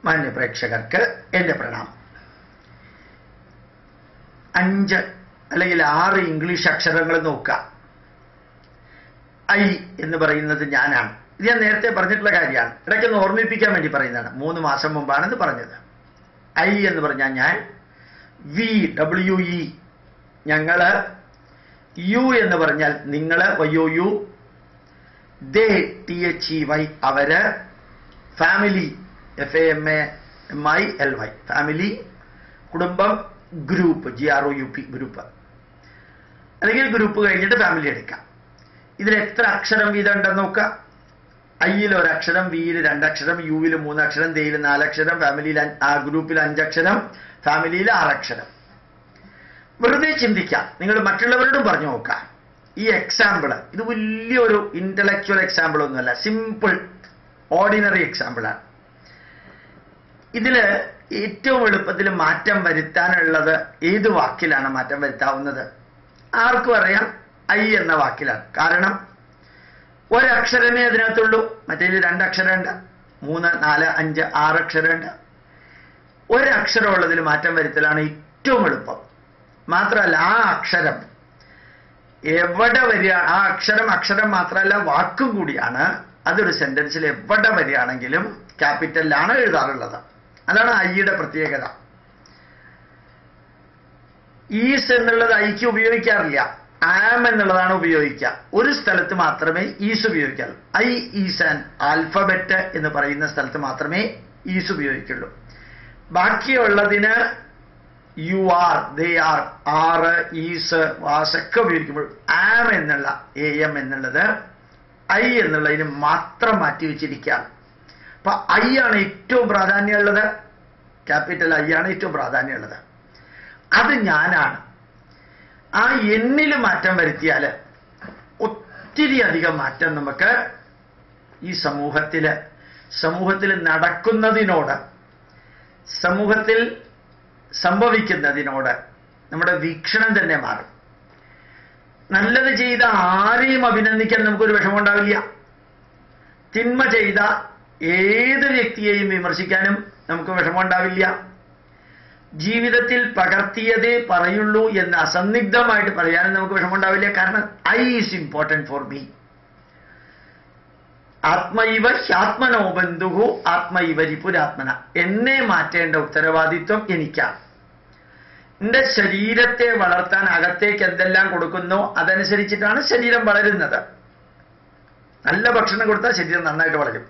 മാന്യ പ്രേക്ഷകർക്ക് എൻ്റെ പ്രണാമം അഞ്ച് അല്ലെങ്കിൽ ആറ് ഇംഗ്ലീഷ് അക്ഷരങ്ങൾ നോക്കുക ഐ എന്ന് പറയുന്നത് ഞാനാണ് ഇത് ഞാൻ നേരത്തെ പറഞ്ഞിട്ടുള്ള കാര്യമാണ് ഇടയ്ക്കൊന്ന് ഓർമ്മിപ്പിക്കാൻ വേണ്ടി പറയുന്നതാണ് മൂന്ന് മാസം മുമ്പാണ് ഇത് പറഞ്ഞത് ഐ എന്ന് പറഞ്ഞാൽ ഞാൻ വി ഡബ്ല്യു ഇ ഞങ്ങള് യു എന്ന് പറഞ്ഞാൽ നിങ്ങള് വയ്യോ you they T H E Y അവര് family F A M I L Y എൽ വൈ ഫാമിലി കുടുംബം group G R O U P group അല്ലെങ്കിൽ ഗ്രൂപ്പ് കഴിഞ്ഞിട്ട് ഫാമിലി എടുക്കാം ഇതിൽ എത്ര അക്ഷരം വീതം ഉണ്ടെന്ന് നോക്കുക ഐയിൽ ഒരക്ഷരം വിയിൽ രണ്ടക്ഷരം യുവിൽ മൂന്നക്ഷരം ദയിൽ നാലക്ഷരം ഫാമിലിയിൽ ആ ഗ്രൂപ്പിൽ അഞ്ചക്ഷരം ഫാമിലിയിൽ ആറക്ഷരം വെറുതെ ചിന്തിക്കാം നിങ്ങൾ മറ്റുള്ളവരോടും പറഞ്ഞു നോക്കാം ഈ എക്സാമ്പിൾ ഇത് വലിയൊരു ഇന്റലക്ച്വൽ എക്സാമ്പിൾ ഒന്നുമല്ല സിമ്പിൾ ഓർഡിനറി എക്സാമ്പിളാണ് ഇതില് ഏറ്റവും എളുപ്പത്തിൽ മാറ്റം വരുത്താനുള്ളത് ഏത് വാക്കിലാണ് മാറ്റം വരുത്താവുന്നത് ആർക്കും അറിയാം ഐ എന്ന വാക്കിലാണ് കാരണം ഒരക്ഷരമേ അതിനകത്തുള്ളൂ മറ്റേതിൽ രണ്ടക്ഷരമുണ്ട് മൂന്ന് നാല് അഞ്ച് ആറ് അക്ഷരമുണ്ട് ഒരക്ഷരമുള്ളതിൽ മാറ്റം വരുത്തലാണ് ഏറ്റവും എളുപ്പം മാത്രമല്ല ആ അക്ഷരം എവിടെ വരിക ആ അക്ഷരം അക്ഷരം മാത്രമല്ല വാക്കും കൂടിയാണ് അതൊരു സെന്റൻസിൽ എവിടെ വരികയാണെങ്കിലും ക്യാപിറ്റലിലാണ് എഴുതാറുള്ളത് അതാണ് ഐയുടെ പ്രത്യേകത ഈസ് എന്നുള്ളത് ഐക്ക് ഉപയോഗിക്കാറില്ല ആം എന്നുള്ളതാണ് ഉപയോഗിക്കുക ഒരു സ്ഥലത്ത് മാത്രമേ ഈസ് ഉപയോഗിക്കാറുള്ളൂ ഐ ഈസ് ആൻ ആൽഫബറ്റ് എന്ന് പറയുന്ന സ്ഥലത്ത് മാത്രമേ ഈസ് ഉപയോഗിക്കുള്ളൂ ബാക്കിയുള്ളതിന് യു ആർ ദേ ആർ ആറ് ഈസ് വാസ് ഒക്കെ ഉപയോഗിക്കുമ്പോൾ ആം എന്നുള്ള എ എം എന്നുള്ളത് ഐ എന്നുള്ളതിന് മാത്രം മാറ്റി വെച്ചിരിക്കുകയാണ് അപ്പൊ ഐ ആണ് ഏറ്റവും പ്രാധാന്യമുള്ളത് ക്യാപിറ്റൽ ഐ ആണ് ഏറ്റവും പ്രാധാന്യമുള്ളത് അത് ഞാനാണ് ആ എന്നിൽ മാറ്റം വരുത്തിയാൽ ഒത്തിരി അധികം മാറ്റം നമുക്ക് ഈ സമൂഹത്തിൽ സമൂഹത്തിൽ നടക്കുന്നതിനോട് സമൂഹത്തിൽ സംഭവിക്കുന്നതിനോട് നമ്മുടെ വീക്ഷണം തന്നെ മാറും നല്ലത് ചെയ്ത ആരെയും അഭിനന്ദിക്കാൻ നമുക്കൊരു വിഷമം ഉണ്ടാവില്ല തിന്മ ചെയ്ത ഏത് വ്യക്തിയെയും വിമർശിക്കാനും നമുക്ക് വിഷമം ഉണ്ടാവില്ല ജീവിതത്തിൽ പകർത്തിയതേ പറയുള്ളൂ എന്ന് അസന്നിഗ്ധമായിട്ട് പറയാനും നമുക്ക് വിഷമമുണ്ടാവില്ല കാരണം I is important for me ആത്മൈവ ഹ്യാത്മനോ ബന്ധുഹു ആത്മൈവ രിപുരാത്മന എന്നെ മാറ്റേണ്ട ഉത്തരവാദിത്വം എനിക്കാണ് എന്റെ ശരീരത്തെ വളർത്താൻ അകത്തേക്ക് എന്തെല്ലാം കൊടുക്കുന്നോ അതനുസരിച്ചിട്ടാണ് ശരീരം വളരുന്നത് നല്ല ഭക്ഷണം കൊടുത്താൽ ശരീരം നന്നായിട്ട് വളരും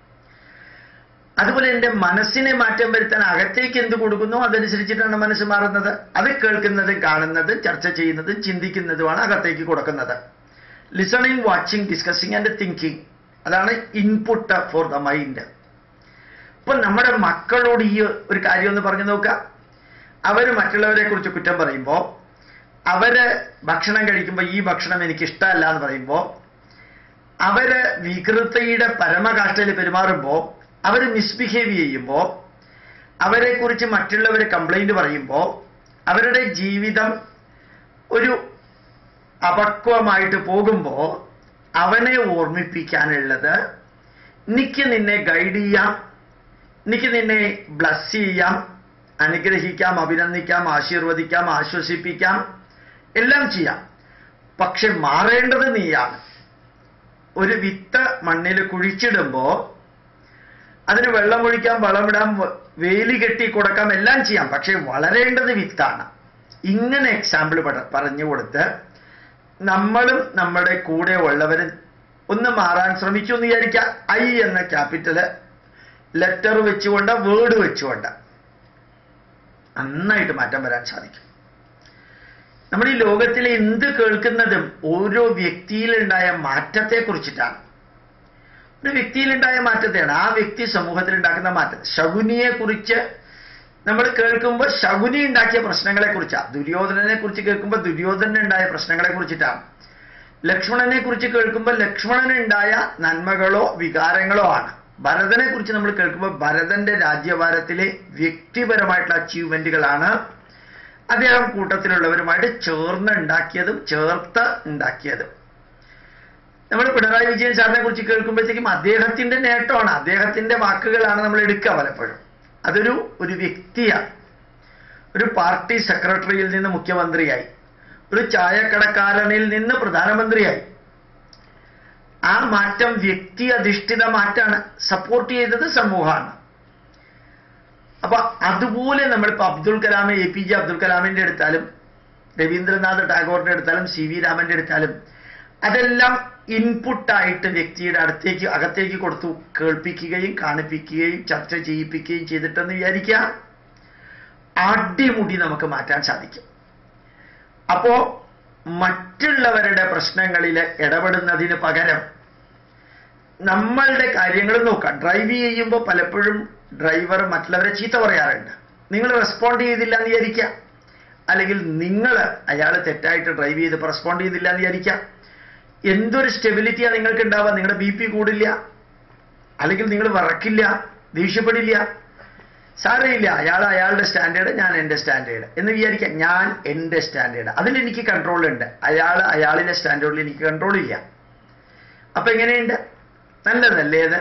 അതുപോലെ എൻ്റെ മനസ്സിനെ മാറ്റം വരുത്താൻ അകത്തേക്ക് എന്ത് കൊടുക്കുന്നോ അതനുസരിച്ചിട്ടാണ് മനസ്സ് മാറുന്നത് അത് കേൾക്കുന്നതും കാണുന്നതും ചർച്ച ചെയ്യുന്നതും ചിന്തിക്കുന്നതുമാണ് അകത്തേക്ക് കൊടുക്കുന്നത് listening watching discussing and thinking അതാണ് ഇൻപുട്ട് ഫോർ ദ മൈൻഡ് ഇപ്പൊ നമ്മുടെ മക്കളോട് ഈ ഒരു കാര്യം ഒന്ന് പറഞ്ഞു നോക്കുക അവർ മറ്റുള്ളവരെ കുറിച്ച് കുറ്റം പറയുമ്പോൾ അവര് ഭക്ഷണം കഴിക്കുമ്പോൾ ഈ ഭക്ഷണം എനിക്ക് ഇഷ്ടമല്ല എന്ന് പറയുമ്പോൾ അവര് വികൃതയുടെ പരമകാഷ്ടയിൽ പെരുമാറുമ്പോൾ അവർ മിസ്ബിഹേവ് ചെയ്യുമ്പോൾ അവരെ കുറിച്ച് മറ്റുള്ളവർ കംപ്ലൈന്റ് പറയുമ്പോൾ അവരുടെ ജീവിതം ഒരു അപക്വമായിട്ട് പോകുമ്പോൾ അവനെ ഓർമ്മിപ്പിക്കാനുള്ളത് എനിക്ക് നിന്നെ ഗൈഡ് ചെയ്യാം എനിക്ക് നിന്നെ ബ്ലസ് ചെയ്യാം അനുഗ്രഹിക്കാം അഭിനന്ദിക്കാം ആശീർവദിക്കാം ആശ്വസിപ്പിക്കാം എല്ലാം ചെയ്യാം പക്ഷെ മാറേണ്ടത് നീയാണ് ഒരു വിത്ത് മണ്ണിൽ കുഴിച്ചിടുമ്പോൾ അതിന് വെള്ളമൊഴിക്കാം വളമിടാം വേലി കെട്ടി കൊടുക്കാം എല്ലാം ചെയ്യാം പക്ഷെ വളരേണ്ടത് വിത്താണ് ഇങ്ങനെ എക്സാമ്പിൾ പറഞ്ഞു കൊടുത്ത് നമ്മളും നമ്മുടെ കൂടെ ഉള്ളവരും ഒന്ന് മാറാൻ ശ്രമിച്ചു എന്ന് വിചാരിക്കാം ഐ എന്ന ക്യാപിറ്റല് ലെറ്റർ വെച്ചുകൊണ്ട് വേർഡ് വെച്ചുകൊണ്ട് നന്നായിട്ട് മാറ്റം വരാൻ സാധിക്കും നമ്മൾ ഈ ലോകത്തിലെ എന്ത് കേൾക്കുന്നതും ഓരോ വ്യക്തിയിലുണ്ടായ മാറ്റത്തെ കുറിച്ചിട്ടാണ് ഒരു വ്യക്തിയിലുണ്ടായ മാറ്റത്തെയാണ് ആ വ്യക്തി സമൂഹത്തിൽ ഉണ്ടാക്കുന്ന മാറ്റം ശകുനിയെ കുറിച്ച് നമ്മൾ കേൾക്കുമ്പോൾ ശകുനി ഉണ്ടാക്കിയ പ്രശ്നങ്ങളെ കുറിച്ചാണ് ദുര്യോധനനെ കുറിച്ച് കേൾക്കുമ്പോൾ ദുര്യോധനൻ ഉണ്ടായ പ്രശ്നങ്ങളെ കുറിച്ചിട്ടാണ് ലക്ഷ്മണനെ കുറിച്ച് കേൾക്കുമ്പോൾ ലക്ഷ്മണനുണ്ടായ നന്മകളോ വികാരങ്ങളോ ആണ് ഭരതനെ കുറിച്ച് നമ്മൾ കേൾക്കുമ്പോൾ ഭരതന്റെ രാജ്യഭാരത്തിലെ വ്യക്തിപരമായിട്ടുള്ള അച്ചീവ്മെന്റുകളാണ് അദ്ദേഹം കൂട്ടത്തിലുള്ളവരുമായിട്ട് ചേർന്ന് ഉണ്ടാക്കിയതും ചേർത്ത് ഉണ്ടാക്കിയതും നമ്മൾ പിണറായി വിജയൻ സാറിനെ കുറിച്ച് കേൾക്കുമ്പോഴത്തേക്കും അദ്ദേഹത്തിന്റെ നേട്ടമാണ് അദ്ദേഹത്തിന്റെ വാക്കുകളാണ് നമ്മൾ എടുക്കുക പലപ്പോഴും അതൊരു ഒരു വ്യക്തിയാണ് ഒരു പാർട്ടി സെക്രട്ടറിയിൽ നിന്ന് മുഖ്യമന്ത്രിയായി ഒരു ചായക്കടക്കാരനിൽ നിന്ന് പ്രധാനമന്ത്രിയായി ആ മാറ്റം വ്യക്തി അധിഷ്ഠിത മാറ്റാണ് സപ്പോർട്ട് ചെയ്തത് സമൂഹമാണ് അപ്പൊ അതുപോലെ നമ്മളിപ്പോ Abdul Kalam A P J Abdul കലാമിന്റെ എടുത്താലും രവീന്ദ്രനാഥ് ടാഗോറിന്റെ എടുത്താലും സി വി രാമന്റെ എടുത്താലും അതെല്ലാം ഇൻപുട്ടായിട്ട് വ്യക്തിയുടെ അടുത്തേക്ക് അകത്തേക്ക് കൊടുത്തു കേൾപ്പിക്കുകയും കാണിപ്പിക്കുകയും ചർച്ച ചെയ്യിപ്പിക്കുകയും ചെയ്തിട്ടെന്ന് വിചാരിക്കുക അടിമുടി നമുക്ക് മാറ്റാൻ സാധിക്കും അപ്പോ മറ്റുള്ളവരുടെ പ്രശ്നങ്ങളിൽ ഇടപെടുന്നതിന് പകരം നമ്മളുടെ കാര്യങ്ങൾ നോക്കാം ഡ്രൈവ് ചെയ്യുമ്പോൾ പലപ്പോഴും ഡ്രൈവർ മറ്റുള്ളവരെ ചീത്ത പറയാറുണ്ട് നിങ്ങൾ റെസ്പോണ്ട് ചെയ്തില്ല എന്ന് വിചാരിക്കുക അല്ലെങ്കിൽ നിങ്ങൾ അയാൾ തെറ്റായിട്ട് ഡ്രൈവ് ചെയ്തപ്പോൾ റെസ്പോണ്ട് ചെയ്തില്ല എന്ന് വിചാരിക്കുക എന്തൊരു സ്റ്റെബിലിറ്റിയാണ് നിങ്ങൾക്ക് ഉണ്ടാവുക നിങ്ങളുടെ ബി പി കൂടില്ല അല്ലെങ്കിൽ നിങ്ങൾ വറക്കില്ല ദേഷ്യപ്പെടില്ല സാരമില്ല അയാൾ അയാളുടെ സ്റ്റാൻഡേർഡ് ഞാൻ എൻ്റെ സ്റ്റാൻഡേർഡ് എന്ന് വിചാരിക്കാം ഞാൻ എൻ്റെ സ്റ്റാൻഡേർഡ് അതിലെനിക്ക് കൺട്രോൾ ഉണ്ട് അയാൾ അയാളിലെ സ്റ്റാൻഡേർഡിൽ എനിക്ക് കൺട്രോൾ ഇല്ല അപ്പൊ എങ്ങനെയുണ്ട് നല്ലതല്ലേ അത്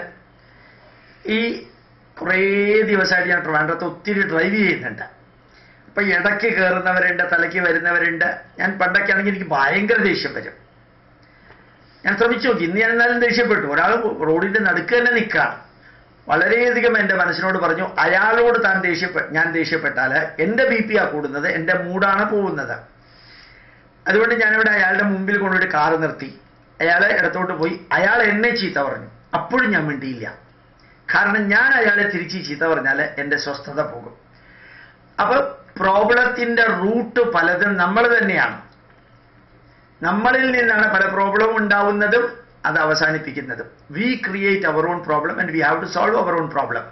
ഈ കുറേ ദിവസമായിട്ട് ഞാൻ ട്രിവാൻഡ്രത്ത് ഒത്തിരി ഡ്രൈവ് ചെയ്യുന്നുണ്ട് അപ്പൊ ഇടയ്ക്ക് കയറുന്നവരുണ്ട് തലയ്ക്ക് വരുന്നവരുണ്ട് ഞാൻ പണ്ടൊക്കെ ആണെങ്കിൽ എനിക്ക് ഭയങ്കര ദേഷ്യം വരും ഞാൻ ശ്രമിച്ചു നോക്കി ഇന്ന് ഞാൻ എന്നാലും ദേഷ്യപ്പെട്ടു ഒരാൾ റോഡിന്റെ നടുക്ക് തന്നെ നിൽക്കുകയാണ് വളരെയധികം എൻ്റെ മനസ്സിനോട് പറഞ്ഞു അയാളോട് താൻ ദേഷ്യപ്പെ ഞാൻ ദേഷ്യപ്പെട്ടാൽ എൻ്റെ ബി പി ആ കൂടുന്നത് എൻ്റെ മൂടാണ് പോകുന്നത് അതുകൊണ്ട് ഞാനിവിടെ അയാളുടെ മുമ്പിൽ കൊണ്ടുപോയി കാറ് നിർത്തി അയാളെ ഇടത്തോട്ട് പോയി അയാൾ എന്നെ ചീത്ത പറഞ്ഞു അപ്പോഴും ഞാൻ മിണ്ടിയില്ല കാരണം ഞാൻ അയാളെ തിരിച്ച് ചീത്ത പറഞ്ഞാൽ എൻ്റെ സ്വസ്ഥത പോകും അപ്പൊ പ്രോബ്ലത്തിന്റെ റൂട്ട് പലതും നമ്മൾ തന്നെയാണ് നമ്മളിൽ നിന്നാണ് പല പ്രോബ്ലം ഉണ്ടാവുന്നതും അത് അവസാനിപ്പിക്കുന്നതും we create our own problem and we have to solve our own problem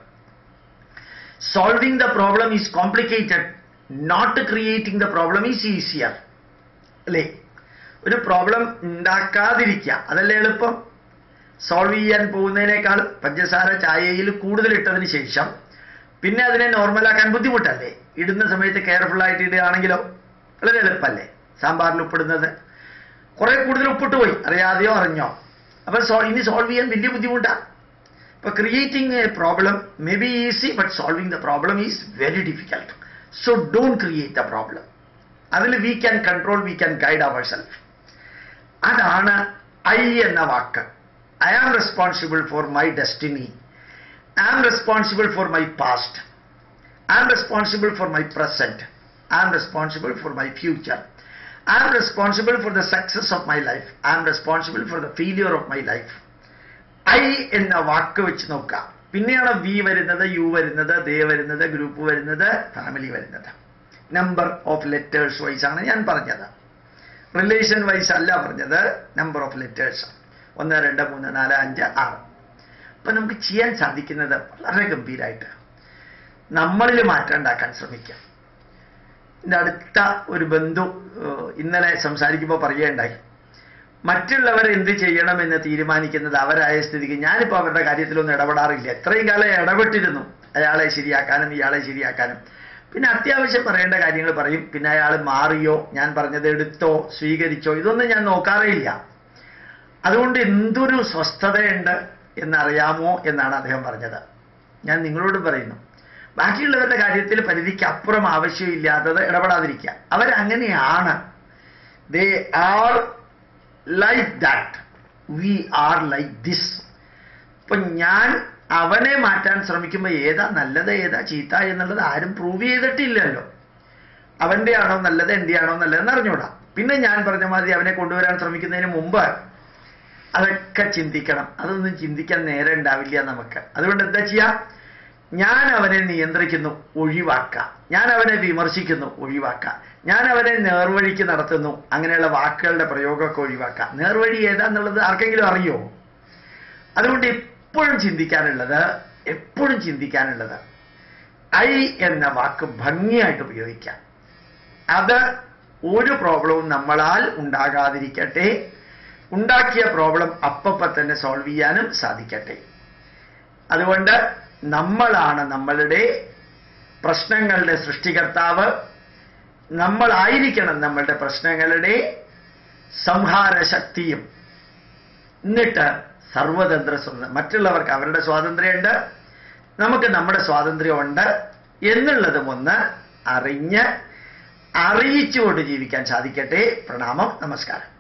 solving the problem is complicated not creating the problem is easier അല്ലേ ഒരു പ്രോബ്ലം ഉണ്ടാക്കാതിരിക്കുക അതല്ലേ എളുപ്പം സോൾവ് ചെയ്യാൻ പോകുന്നതിനേക്കാൾ പഞ്ചസാര ചായയിൽ കൂടുതൽ ഇട്ടതിന് ശേഷം പിന്നെ അതിനെ നോർമലാക്കാൻ ബുദ്ധിമുട്ടല്ലേ ഇടുന്ന സമയത്ത് കെയർഫുൾ ആയിട്ട് ഇടുകയാണെങ്കിലോ വളരെ എളുപ്പമല്ലേ സാമ്പാറിൽ ഉപ്പിടുന്നത് കുറെ കൂടുതൽ ഉപ്പിട്ട് പോയി അറിയാതെയോ അറിഞ്ഞോ അപ്പൊ സോ- ഇനി സോൾവ് ചെയ്യാൻ വലിയ ബുദ്ധിമുട്ടാണ് ഇപ്പൊ creating a problem may be easy but solving the problem is very difficult so don't create the problem അതിൽ we can control we can guide our self അതാണ് ഐ എന്ന വാക്ക് I am responsible for my destiny I am responsible for my past I am responsible for my present I am responsible for my future I am responsible for the success of my life I am responsible for the failure of my life I എന്ന വാക്ക് വെച്ച് നോക്കാം പിന്നെയാണ് V വരുന്നത് U വരുന്നത് ദേ വരുന്നത് group വരുന്നത് family വരുന്നത് നമ്പർ ഓഫ് ലെറ്റേഴ്സ് വൈസ് ആണ് ഞാൻ പറഞ്ഞത് റിലേഷൻ വൈസ് അല്ല പറഞ്ഞത് നമ്പർ ഓഫ് ലെറ്റേഴ്സ് ഒന്ന് രണ്ട് മൂന്ന് നാല് അഞ്ച് ആറ് അപ്പൊ നമുക്ക് ചെയ്യാൻ സാധിക്കുന്നത് വളരെ ഗംഭീരമായിട്ട് നമ്മളിൽ മാറ്റം ഉണ്ടാക്കാൻ ശ്രമിക്കാം എൻ്റെ അടുത്ത ഒരു ബന്ധു ഏഹ്, ഇന്നലെ സംസാരിക്കുമ്പോൾ പറയുകയുണ്ടായി മറ്റുള്ളവർ എന്ത് ചെയ്യണമെന്ന് തീരുമാനിക്കുന്നത് അവരായ സ്ഥിതിക്ക് ഞാനിപ്പോൾ അവരുടെ കാര്യത്തിലൊന്നും ഇടപെടാറില്ല എത്രയും കാലം ഇടപെട്ടിരുന്നു അയാളെ ശരിയാക്കാനും ഇയാളെ ശരിയാക്കാനും പിന്നെ അത്യാവശ്യം പറയേണ്ട കാര്യങ്ങൾ പറയും പിന്നെ അയാൾ മാറിയോ ഞാൻ പറഞ്ഞത് എടുത്തോ സ്വീകരിച്ചോ ഇതൊന്നും ഞാൻ നോക്കാറേ ഇല്ല അതുകൊണ്ട് എന്തൊരു സ്വസ്ഥതയുണ്ട് എന്നറിയാമോ എന്നാണ് അദ്ദേഹം പറഞ്ഞത് ഞാൻ നിങ്ങളോട് പറയുന്നു ബാക്കിയുള്ളവരുടെ കാര്യത്തിൽ പരിധിക്ക് അപ്പുറം ആവശ്യമില്ലാത്തത് ഇടപെടാതിരിക്കുക അവരങ്ങനെയാണ് they are like that we are like this ഇപ്പൊ ഞാൻ അവനെ മാറ്റാൻ ശ്രമിക്കുമ്പോൾ ഏതാ നല്ലത് ഏതാ ചീത്ത എന്നുള്ളത് ആരും പ്രൂവ് ചെയ്തിട്ടില്ലല്ലോ അവന്റെ ആണോ നല്ലത് എൻ്റെ ആണോ നല്ലതെന്ന് അറിഞ്ഞൂടാ പിന്നെ ഞാൻ പറഞ്ഞ മാതിരി അവനെ കൊണ്ടുവരാൻ ശ്രമിക്കുന്നതിന് മുമ്പ് അതൊക്കെ ചിന്തിക്കണം അതൊന്നും ചിന്തിക്കാൻ നേരം ഉണ്ടാവില്ല നമുക്ക് അതുകൊണ്ട് എന്താ ചെയ്യാ ഞാൻ അവനെ നിയന്ത്രിക്കുന്നു ഒഴിവാക്കാം ഞാൻ അവനെ വിമർശിക്കുന്നു ഒഴിവാക്കാം ഞാൻ അവനെ നേർവഴിക്ക് നടത്തുന്നു അങ്ങനെയുള്ള വാക്കുകളുടെ പ്രയോഗമൊക്കെ ഒഴിവാക്കാം നേർവഴി ഏതാന്നുള്ളത് ആർക്കെങ്കിലും അറിയോ അതുകൊണ്ട് എപ്പോഴും ചിന്തിക്കാനുള്ളത് എപ്പോഴും ചിന്തിക്കാനുള്ളത് ഐ എന്ന വാക്ക് ഭംഗിയായിട്ട് ഉപയോഗിക്കാം അത് ഒരു പ്രോബ്ലവും നമ്മളാൽ ഉണ്ടാകാതിരിക്കട്ടെ ഉണ്ടാക്കിയ പ്രോബ്ലം അപ്പപ്പം തന്നെ സോൾവ് ചെയ്യാനും സാധിക്കട്ടെ അതുകൊണ്ട് നമ്മളാണ് നമ്മളുടെ പ്രശ്നങ്ങളുടെ സൃഷ്ടികർത്താവ് നമ്മളായിരിക്കണം നമ്മളുടെ പ്രശ്നങ്ങളുടെ സംഹാര ശക്തിയും എന്നിട്ട് സർവതന്ത്ര സ്വതന്ത്രം മറ്റുള്ളവർക്ക് അവരുടെ സ്വാതന്ത്ര്യമുണ്ട് നമുക്ക് നമ്മുടെ സ്വാതന്ത്ര്യമുണ്ട് എന്നുള്ളതും ഒന്ന് അറിഞ്ഞ് അറിയിച്ചുകൊണ്ട് ജീവിക്കാൻ സാധിക്കട്ടെ പ്രണാമം നമസ്കാരം